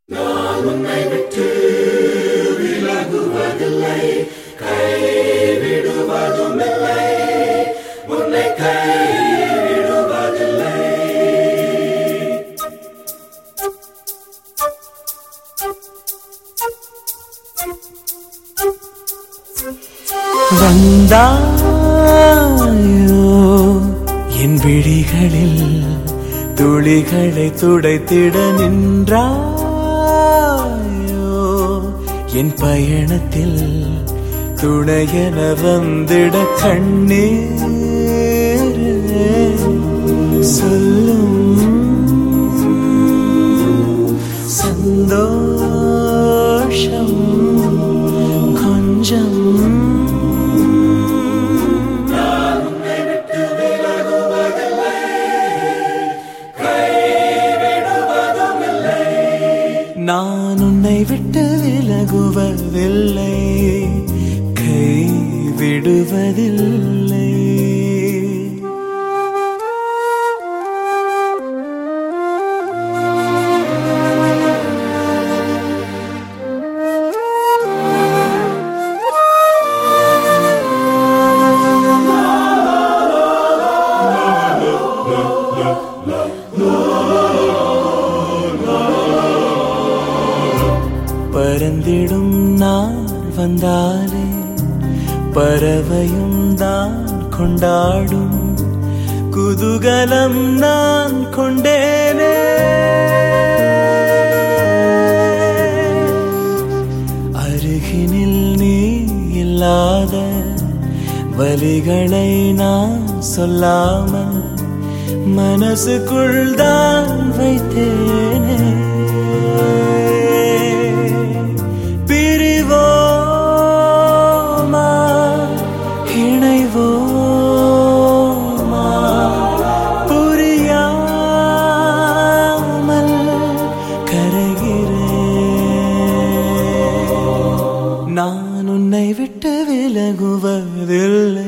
நான் உன்னை விட்டு விலகுவதில்லை கைவிடுவதும் இல்லை உன்னை கைவிடுவதில்லை வந்தாயோ என் விழிகளில் துளிகளை துடைத்திட நின்றாயோ என் பயணத்தில் துணையென வந்திட கண்ணீர் சொல்லும் சந்தோஷம் கொஞ்சம் நான் உன்னை விட்டு விலகுவதில்லை கை விடுவதில்லை பறந்திடும் நாள் வந்தாலே பறவையும் தான் கொண்டாடும் குதூகலம் நான் கொண்டேனே அருகினில் நீ இல்லாத வலிகளை நான் சொல்லாமல் மனசுக்குள் தான் வைத்தேனே பிரிவோமா இணைவோமா புரியாமல் கரைகிறேன் நான் உன்னை விட்டு விலகுவதில்லை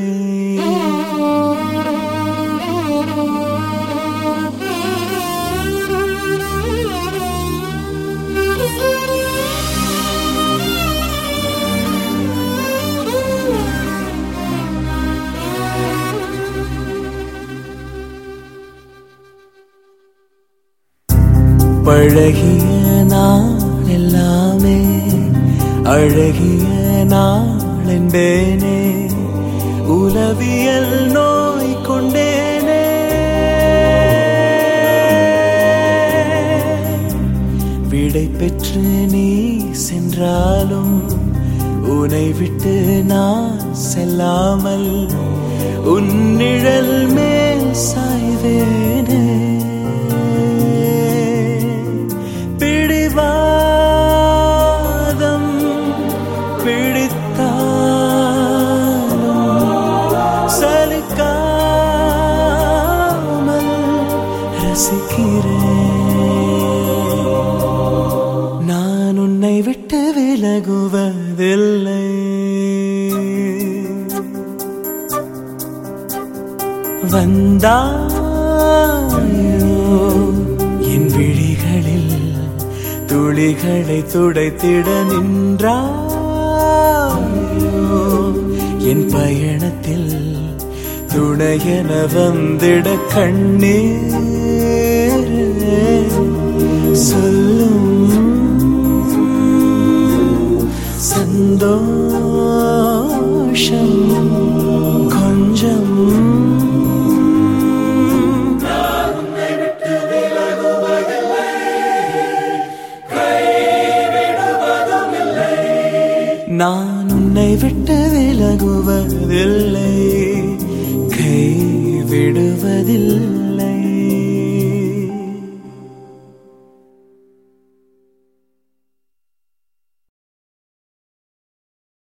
பழகிய நாள் எல்லாமே அழகிய நாள் என்பேனே உளவியல் நோய் கொண்டேனே விடை பெற்று நீ சென்றாலும் உன்னை விட்டு நான் செல்லாமல் உன் நிழல் மேல் சாய்வேனே பிடிவாதம் பிடித்தாலும் சலிக்காமல் ரசிக்கிறேன் நான் உன்னை விட்டு விலகுவதில்லை வந்தாயோ என் விழிகளில் துளிகளை துடைத்திட நின்றாயோ என் பயணத்தில் துணையென வந்திட கண்ணீர் சொல்லும் சந்தோஷம் கொஞ்சம் நான் உன்னை விட்டு விலகுவதில்லை கை விடுவதில்லை